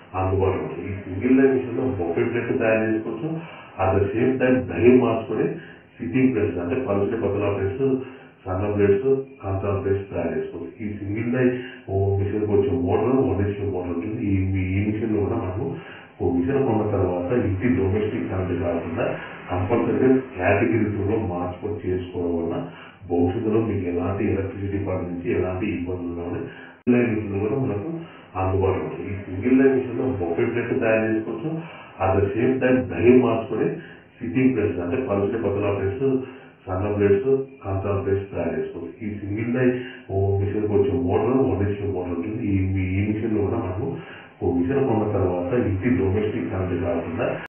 అందుబాటులో ఉంటుంది ఈ సింగిల్ లైన్ మిషన్ లో బొఫే ప్లేట్ తయారు చేసుకోవచ్చు అట్ ద సేమ్ టైం దహి మార్చుకొని సిట్టింగ్ ప్లేట్స్ అంటే పలుచే పతలా ప్లేట్స్ సన్న ప్లేట్స్ కాంతా ప్లేట్స్ తయారు చేసుకోవచ్చు ఈ సింగిల్ లైన్ మిషన్ వచ్చే మోటార్ వన్ హెచ్పి మోటార్ ఉంటుంది ఈ ఈ మిషన్ లో కూడా మనము ఓ మిషన్ కొన్న తర్వాత ఇంటి డొమెస్టిక్ కరెంట్ కాకుండా కంపల్సరీగా కేటగిరీ టూలో మార్చుకొని చేసుకోవడం వల్ల భవిష్యత్తులో మీకు ఎలాంటి ఎలక్ట్రిసిటీ డిపార్ట్మెంట్ నుంచి ఎలాంటి ఇబ్బందులు కానీ లైన్ మిషన్ కూడా మనకు అందుబాటులో ఉంటుంది ఈ సింగిల్ లైన్ మిషన్ లో బొఫే ప్లేట్ తయారు చేసుకోవచ్చు అట్ ద సేమ్ టైం దహి మార్చుకొని సిట్టింగ్ ప్లేట్స్ అంటే పలుచే పతలా ప్లేట్స్ సన్న ప్లేట్స్ కాంతా ప్లేట్స్ తయారు చేసుకోవచ్చు ఈ సింగిల్ లైన్ మిషన్ వచ్చే మోటార్ వన్ హెచ్పి మోటార్ ఉంటుంది ఈ ఈ మిషన్ లో కూడా మనము ఓ మిషన్ కొన్న తర్వాత ఇంటి డొమెస్టిక్ కరెంట్ కాకుండా